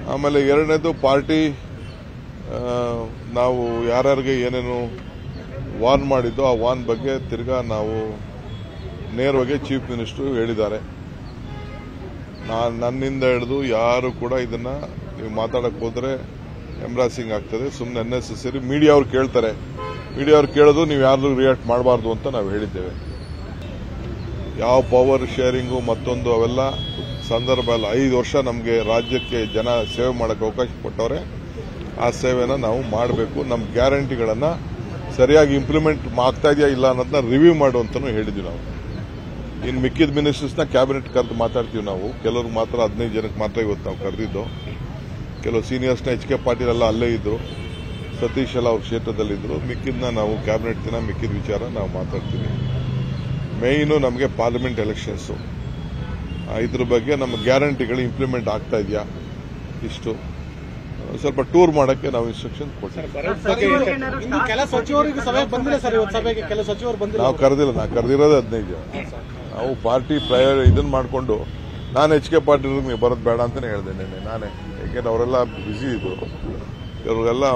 ಆಮೇಲೆ ಎರಡನೇದು ಪಾರ್ಟಿ ಆ, ನಾವು ಯಾರ್ಯಾರಿಗೆ ಏನೇನು ವಾರ್ನ್ ಮಾಡಿದ್ದೋ ಆ ವಾರ್ನ್ ಬಗ್ಗೆ ತಿರ್ಗಾ ನಾವು ನೇರವಾಗಿ ಚೀಫ್ ಮಿನಿಸ್ಟರ್ ಹೇಳಿದ್ದಾರೆ ನಾನು ನನ್ನಿಂದ ಹಿಡಿದು ಯಾರು ಕೂಡ ಇದನ್ನ ನೀವು ಮಾತಾಡಕ್ ಹೋದ್ರೆ ಎಂಬ್ರಾಸಿಂಗ್ ಆಗ್ತದೆ ಸುಮ್ಮನೆ ಅನ್ನೆಸೆಸರಿ ಮೀಡಿಯಾ ಅವ್ರು ಕೇಳ್ತಾರೆ ಮೀಡಿಯಾ ಅವ್ರು ಕೇಳೋದು ನೀವು ಯಾರು ರಿಯಾಕ್ಟ್ ಮಾಡಬಾರ್ದು ಅಂತ ನಾವು ಹೇಳಿದ್ದೇವೆ ಯಾವ ಪವರ್ ಶೇರಿಂಗು ಮತ್ತೊಂದು ಅವೆಲ್ಲ ಸಂದರ್ಭ ಅಲ್ಲ ಐದು ವರ್ಷ ನಮಗೆ ರಾಜ್ಯಕ್ಕೆ ಜನ ಸೇವೆ ಮಾಡಕ್ಕೆ ಅವಕಾಶ ಕೊಟ್ಟವ್ರೆ ಆ ಸೇವೆನ ನಾವು ಮಾಡಬೇಕು ನಮ್ಮ ಗ್ಯಾರಂಟಿಗಳನ್ನ ಸರಿಯಾಗಿ ಇಂಪ್ಲಿಮೆಂಟ್ ಆಗ್ತಾ ಇದೆಯಾ ಇಲ್ಲ ಅನ್ನೋದನ್ನ ರಿವ್ಯೂ ಮಾಡು ಅಂತಾನು ಹೇಳಿದ್ವಿ ನಾವು ಇನ್ನು ಮಿಕ್ಕಿದ ಮಿನಿಸ್ಟರ್ಸ್ನ ಕ್ಯಾಬಿನೆಟ್ ಕರೆದು ಮಾತಾಡ್ತೀವಿ ನಾವು ಕೆಲವ್ರಿಗೆ ಮಾತ್ರ ಹದಿನೈದು ಜನಕ್ಕೆ ಮಾತ್ರ ಇವತ್ತು ನಾವು ಕರೆದಿದ್ದು ಕೆಲವು ಸೀನಿಯರ್ಸ್ನ ಎಚ್ ಕೆ ಪಾಟೀಲ್ ಎಲ್ಲ ಅಲ್ಲೇ ಇದ್ರು ಸತೀಶ್ ಎಲ್ಲ ಅವ್ರ ಕ್ಷೇತ್ರದಲ್ಲಿದ್ದರು ಮಿಕ್ಕಿದ್ನ ನಾವು ಕ್ಯಾಬಿನೆಟ್ ದಿನ ಮಿಕ್ಕಿದ ವಿಚಾರ ನಾವು ಮಾತಾಡ್ತೀವಿ ಮೇಯ್ನು ನಮಗೆ ಪಾರ್ಲಿಮೆಂಟ್ ಎಲೆಕ್ಷನ್ಸು ಇದ್ರ ಬಗ್ಗೆ ನಮ್ಮ ಗ್ಯಾರಂಟಿಗಳು ಇಂಪ್ಲಿಮೆಂಟ್ ಆಗ್ತಾ ಇದೆಯಾ ಇಷ್ಟು ಸ್ವಲ್ಪ ಟೂರ್ ಮಾಡಕ್ಕೆ ನಾವು ಇನ್ಸ್ಟ್ರಕ್ಷನ್ ಕೊಡ್ತೀವಿ ಇನ್ನು ಕೆಲ ಸಚಿವರಿಗೆ ಸಭೆ ಬಂದಿಲ್ಲ ಸರ್ ಇವತ್ತು ಸಭೆಗೆ ಕೆಲ ಸಚಿವರು ಬಂದಿಲ್ಲ ನಾವು ಕರೆದಿಲ್ಲ ನಾವು ಕರೆದಿರೋದೇ ಹದಿನೈದು ಜನ ನಾವು ಪಾರ್ಟಿ ಪ್ರಯರ್ ಇದನ್ನ ಮಾಡಿಕೊಂಡು ನಾನು ಎಚ್ ಕೆ ಪಾಟೀಲ್ ನೀವು ಬರೋದು ಬೇಡ ಅಂತಾನೆ ಹೇಳಿದೆ ನಿನ್ನೆ ನಾನೇ ಯಾಕೆಂದ್ರೆ ಅವರೆಲ್ಲ ಬ್ಯುಸಿ ಇದ್ರು ಇವ್ರಿಗೆಲ್ಲ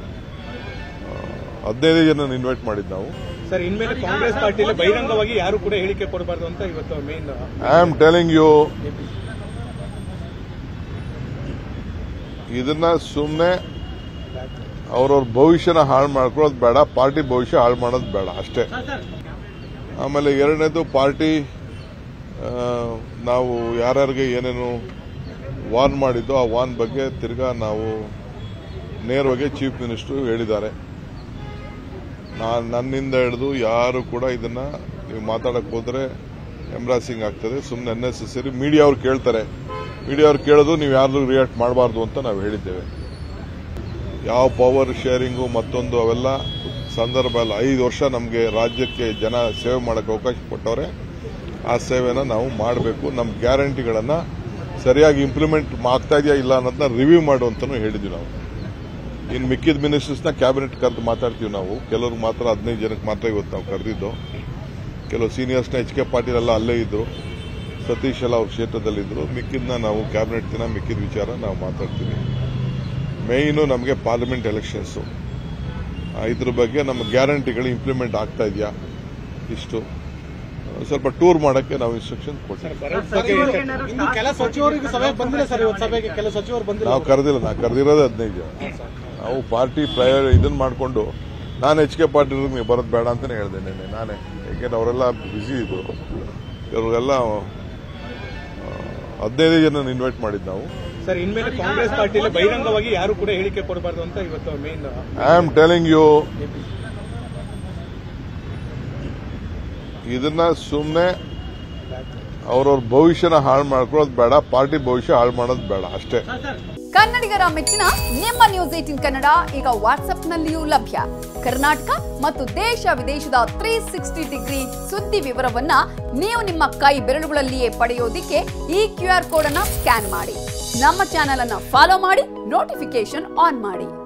ಹದಿನೈದು ಜನ ಇನ್ವೈಟ್ ಮಾಡಿದ್ದು ನಾವು ಸರ್ ಇನ್ಮೇಲೆ ಕಾಂಗ್ರೆಸ್ ಪಾರ್ಟಿಯಲ್ಲಿ ಬಹಿರಂಗವಾಗಿ ಯಾರು ಕೂಡ ಹೇಳಿಕೆ ಕೊಡಬಾರ್ದು ಅಂತ ಇವತ್ತು main I am telling you ಇದನ್ನ ಸುಮ್ಮನೆ ಅವ್ರವ್ರ ಭವಿಷ್ಯನ ಹಾಳು ಮಾಡ್ಕೊಳ್ಳೋದು ಬೇಡ ಪಾರ್ಟಿ ಭವಿಷ್ಯ ಹಾಳು ಮಾಡೋದು ಬೇಡ ಅಷ್ಟೇ ಆಮೇಲೆ ಎರಡನೇದು ಪಾರ್ಟಿ ಆ, ನಾವು ಯಾರ್ಯಾರಿಗೆ ಏನೇನು ವಾರ್ನ್ ಮಾಡಿದ್ದೋ ಆ ವಾರ್ನ್ ಬಗ್ಗೆ ತಿರ್ಗಾ ನಾವು ನೇರವಾಗಿ ಚೀಫ್ ಮಿನಿಸ್ಟರ್ ಹೇಳಿದ್ದಾರೆ ನಾನು ನನ್ನಿಂದ ಹಿಡಿದು ಯಾರು ಕೂಡ ಇದನ್ನ ನೀವು ಮಾತಾಡಕ್ ಹೋದ್ರೆ ಎಂಬ್ರಾಸಿಂಗ್ ಆಗ್ತದೆ ಸುಮ್ಮನೆ ಅನ್ನೆಸೆಸರಿ ಮೀಡಿಯಾ ಅವ್ರು ಕೇಳ್ತಾರೆ ಮೀಡಿಯಾ ಅವ್ರು ಕೇಳೋದು ನೀವು ಯಾರು ರಿಯಾಕ್ಟ್ ಮಾಡಬಾರ್ದು ಅಂತ ನಾವು ಹೇಳಿದ್ದೇವೆ ಯಾವ ಪವರ್ ಶೇರಿಂಗು ಮತ್ತೊಂದು ಅವೆಲ್ಲ ಸಂದರ್ಭ ಅಲ್ಲ ಐದು ವರ್ಷ ನಮಗೆ ರಾಜ್ಯಕ್ಕೆ ಜನ ಸೇವೆ ಮಾಡಕ್ಕೆ ಅವಕಾಶ ಕೊಟ್ಟವ್ರೆ ಆ ಸೇವೆನ ನಾವು ಮಾಡಬೇಕು ನಮ್ಮ ಗ್ಯಾರಂಟಿಗಳನ್ನ ಸರಿಯಾಗಿ ಇಂಪ್ಲಿಮೆಂಟ್ ಆಗ್ತಾ ಇದೆಯಾ ಇಲ್ಲ ಅನ್ನೋದನ್ನ ರಿವ್ಯೂ ಮಾಡು ಅಂತಾನು ಹೇಳಿದ್ವಿ ನಾವು ಇನ್ನು ಮಿಕ್ಕಿದ ಮಿನಿಸ್ಟರ್ಸ್ನ ಕ್ಯಾಬಿನೆಟ್ ಕರೆದು ಮಾತಾಡ್ತೀವಿ ನಾವು ಕೆಲವ್ರಿಗೆ ಮಾತ್ರ ಹದಿನೈದು ಜನಕ್ಕೆ ಮಾತ್ರ ಇವತ್ತು ನಾವು ಕರೆದಿದ್ದು ಕೆಲವು ಸೀನಿಯರ್ಸ್ನ ಎಚ್ ಕೆ ಪಾಟೀಲ್ ಎಲ್ಲ ಅಲ್ಲೇ ಇದ್ರು ಸತೀಶ್ ಎಲ್ಲ ಅವ್ರ ಕ್ಷೇತ್ರದಲ್ಲಿದ್ದರು ಮಿಕ್ಕಿದ್ನ ನಾವು ಕ್ಯಾಬಿನೆಟ್ ದಿನ ಮಿಕ್ಕಿದ ವಿಚಾರ ನಾವು ಮಾತಾಡ್ತೀವಿ ಮೇಯ್ನು ನಮಗೆ ಪಾರ್ಲಿಮೆಂಟ್ ಎಲೆಕ್ಷನ್ಸು ಇದ್ರ ಬಗ್ಗೆ ನಮ್ಮ ಗ್ಯಾರಂಟಿಗಳು ಇಂಪ್ಲಿಮೆಂಟ್ ಆಗ್ತಾ ಇದೆಯಾ ಇಷ್ಟು ಸ್ವಲ್ಪ ಟೂರ್ ಮಾಡಕ್ಕೆ ನಾವು ಇನ್ಸ್ಟ್ರಕ್ಷನ್ ಕೊಡ್ತೀವಿ ಇನ್ನು ಕೆಲ ಸಚಿವರಿಗೆ ಸಭೆ ಬಂದಿಲ್ಲ ಸರ್ ಇವತ್ತು ಸಭೆಗೆ ಕೆಲ ಸಚಿವರು ಬಂದಿಲ್ಲ ನಾವು ಕರೆದಿಲ್ಲ ನಾವು ಕರೆದಿರೋದೇ ಹದಿನೈದು ಜನ ನಾವು ಪಾರ್ಟಿ ಪ್ರಯರ್ ಇದನ್ನ ಮಾಡಿಕೊಂಡು ನಾನು ಎಚ್ ಕೆ ಪಾಟೀಲ್ ನೀವು ಬರೋದು ಬೇಡ ಅಂತಾನೆ ಹೇಳಿದೆ ನಿನ್ನೆ ನಾನೇ ಯಾಕೆಂದ್ರೆ ಅವರೆಲ್ಲ ಬ್ಯುಸಿ ಇದ್ರು ಇವ್ರಿಗೆಲ್ಲ ಹದಿನೈದು ಜನ ಇನ್ವೈಟ್ ಮಾಡಿದ್ದು ನಾವು ಸರ್ ಇನ್ಮೇಲೆ ಕಾಂಗ್ರೆಸ್ ಪಾರ್ಟಿಯಲ್ಲಿ ಬಹಿರಂಗವಾಗಿ ಯಾರು ಕೂಡ ಹೇಳಿಕೆ ಕೊಡಬಾರ್ದು ಅಂತ ಇವತ್ತು main I am telling you ಇದನ್ನ ಸುಮ್ಮನೆ ಅವ್ರವ್ರ ಭವಿಷ್ಯನ ಹಾಳು ಮಾಡ್ಕೊಳ್ಳೋದು ಬೇಡ ಪಾರ್ಟಿ ಭವಿಷ್ಯ ಹಾಳು ಮಾಡೋದು ಬೇಡ ಅಷ್ಟೇ ಕನ್ನಡಿಗರ ಮೆಚ್ಚಿನ ನಿಮ್ಮ ನ್ಯೂಸ್ ಏಟಿನ್ ಕನ್ನಡ ಈಗ ವಾಟ್ಸ್ಆಪ್ನಲ್ಲಿಯೂ ಲಭ್ಯ ಕರ್ನಾಟಕ ಮತ್ತು ದೇಶ ವಿದೇಶದ ತ್ರೀ ಸಿಕ್ಸ್ಟಿ ಡಿಗ್ರಿ ಸುದ್ದಿ ವಿವರವನ್ನ ನೀವು ನಿಮ್ಮ ಕೈ ಬೆರಳುಗಳಲ್ಲಿಯೇ ಪಡೆಯೋದಿಕ್ಕೆ ಈ ಕ್ಯೂ ಆರ್ ಕೋಡ್ ಅನ್ನ ಸ್ಕ್ಯಾನ್ ಮಾಡಿ ನಮ್ಮ ಚಾನೆಲ್ ಅನ್ನ ಫಾಲೋ ಮಾಡಿ ನೋಟಿಫಿಕೇಶನ್ ಆನ್ ಮಾಡಿ